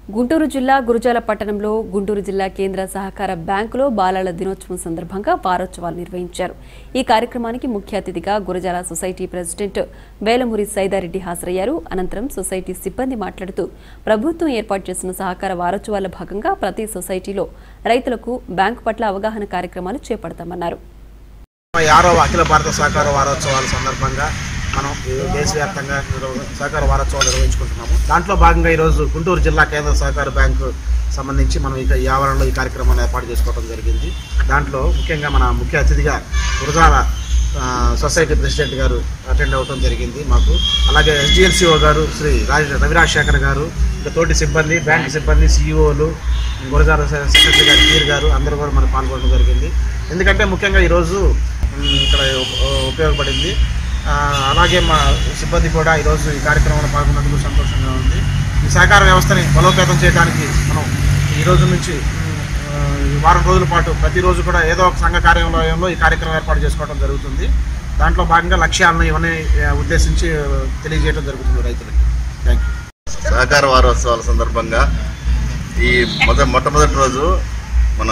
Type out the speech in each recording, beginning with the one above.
గుంటూరు జిల్లా గురుజాల పట్టణంలో గుంటూరు జిల్లా కేంద్ర సహకార బ్యాంకులో బాలల దినోత్సవం సందర్భంగా వారోత్సవాలు నిర్వహించారు ఈ కార్యక్రమానికి ముఖ్య అతిథిగా గురజాల సొసైటీ ప్రెసిడెంట్ వేలమూరి సైదారెడ్డి హాజరయ్యారు అనంతరం సొసైటీ సిబ్బంది మాట్లాడుతూ ప్రభుత్వం ఏర్పాటు చేసిన సహకార వారోత్సవాల భాగంగా ప్రతి సొసైటీలో రైతులకు బ్యాంకు పట్ల అవగాహన కార్యక్రమాలు చేపడతామన్నారు ఆరవ అఖిల భారత సహకార వారోత్సవాల సందర్భంగా మనం ఈ దేశవ్యాప్తంగా ఈరోజు సహకార వారోత్సవాలు నిర్వహించుకుంటున్నాము దాంట్లో భాగంగా ఈరోజు గుంటూరు జిల్లా కేంద్ర సహకార బ్యాంకు సంబంధించి మనం ఇక ఈ ఆవరణలో ఈ కార్యక్రమాన్ని ఏర్పాటు చేసుకోవడం జరిగింది దాంట్లో ముఖ్యంగా మన ముఖ్య అతిథిగా గురజాల ఆ, సొసైటీ ప్రెసిడెంట్ గారు అటెండ్ అవ్వడం జరిగింది మాకు అలాగే ఎస్డిఎల్సిఓ గారు శ్రీ రాజ రవిరాజశేఖర్ గారు ఇంకా తోటి సిబ్బంది బ్యాంక్ సిబ్బంది సిఇఓలు గురజాల సె- సెక్రటరీ గారు కీర్ గారు అందరూ కూడా మనకు పాల్గొనడం జరిగింది ఎందుకంటే ముఖ్యంగా ఈరోజు ఉమ్, ఇక్కడ ఉ- ఉపయోగపడింది ఆ, అలాగే మా సిబ్బంది కూడా ఈరోజు ఈ కార్యక్రమంలో పాల్గొన్నందుకు సంతోషంగా ఉంది ఈ సహకార వ్యవస్థని బలోపేతం చేయడానికి మనం ఈ రోజు నుంచి ఉమ్, ఆ, ఈ వారం రోజుల పాటు ప్రతిరోజు కూడా ఏదో ఒక సంఘ కార్యాలయంలో ఈ కార్యక్రమం ఏర్పాటు చేసుకోవడం జరుగుతుంది దాంట్లో భాగంగా లక్ష్యాలను ఇవన్నీ ఆ, ఉద్దేశించి ఆ, తెలియజేయడం జరుగుతుంది రైతులకి థ్యాంక్ యూ సహకార వారోత్సవాల సందర్భంగా ఈ మొద మొట్టమొదటి రోజు మన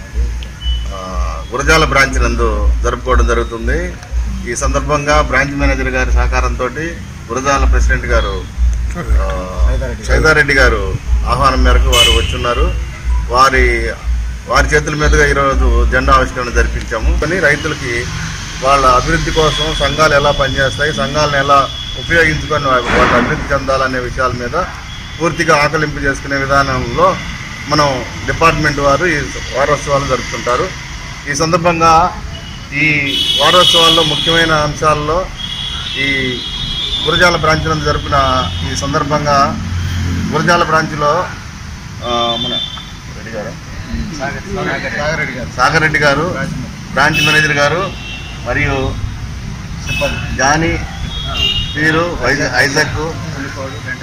ఆ, గురజాల బ్రాంచ్ నందు జరుపుకోవడం జరుగుతుంది ఈ సందర్భంగా బ్రాంచ్ మేనేజర్ గారి సహకారంతో గురజాల ప్రెసిడెంట్ గారు ఆ, సైదారెడ్డి గారు ఆహ్వానం మేరకు వారు వచ్చున్నారు వారి వారి చేతుల మీదుగా ఈరోజు జెండా ఆవిష్కరణ జరిపించాము కానీ రైతులకి వాళ్ళ అభివృద్ధి కోసం సంఘాలు ఎలా పనిచేస్తాయి సంఘాలను ఎలా ఉపయోగించుకొని వా- వాళ్ళు అభివృద్ధి చెందాలనే విషయాల మీద పూర్తిగా ఆకలింపు చేసుకునే విధానంలో మనం డిపార్ట్మెంట్ వారు ఈ వారోత్సవాలు జరుపుతుంటారు ఈ సందర్భంగా ఈ వారోత్సవాల్లో ముఖ్యమైన అంశాల్లో ఈ గురజాల బ్రాంచ్ నందు జరిపిన ఈ సందర్భంగా గురజాల బ్రాంచ్లో ఆ, మన రెడ్డి గారు సాగరెడ్డి గారు సాగరెడ్డి గారు బ్రాంచ్ మేనేజర్ గారు మరియు జానీ వీరు వైజ- ఐజక్